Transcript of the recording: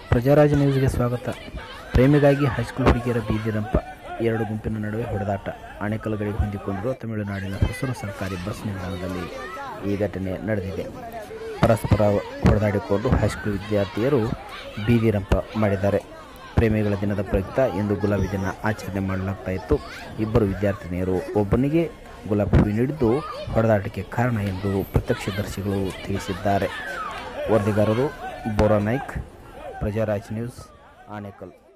ಪ್ರಜಾರಾಜ್ ನ್ಯೂಸ್ಗೆ ಸ್ವಾಗತ ಪ್ರೇಮಿಗಾಗಿ ಹೈಸ್ಕೂಲ್ ಹುಡುಗಿಯರ ಬೀದಿರಂಪ ಎರಡು ಗುಂಪಿನ ನಡುವೆ ಹೊಡೆದಾಟ ಆಣೆಕಲ್ ಗಡಿಗೆ ಹೊಂದಿಕೊಂಡಿರುವ ತಮಿಳುನಾಡಿನ ಹೊಸೂರು ಸರ್ಕಾರಿ ಬಸ್ ನಿಲ್ದಾಣದಲ್ಲಿ ಈ ಘಟನೆ ನಡೆದಿದೆ ಪರಸ್ಪರ ಹೊಡೆದಾಡಿಕೊಂಡು ಹೈಸ್ಕೂಲ್ ವಿದ್ಯಾರ್ಥಿಯರು ಬೀದಿರಂಪ ಮಾಡಿದ್ದಾರೆ ಪ್ರೇಮಿಗಳ ದಿನದ ಪ್ರಯುಕ್ತ ಇಂದು ಗುಲಾಬಿ ದಿನ ಆಚರಣೆ ಮಾಡಲಾಗ್ತಾ ಇತ್ತು ಇಬ್ಬರು ವಿದ್ಯಾರ್ಥಿನಿಯರು ಒಬ್ಬನಿಗೆ ಗುಲಾಬಿ ಹೂವು ನೀಡಿದ್ದು ಹೊಡೆದಾಟಕ್ಕೆ ಕಾರಣ ಎಂದು ಪ್ರತ್ಯಕ್ಷದರ್ಶಿಗಳು ತಿಳಿಸಿದ್ದಾರೆ ವರದಿಗಾರರು ಬೋರಾ ನಾಯ್ಕ್ ಪ್ರಜಾರಾಜ್ ನ್ಯೂಸ್ ಆನೇಕಲ್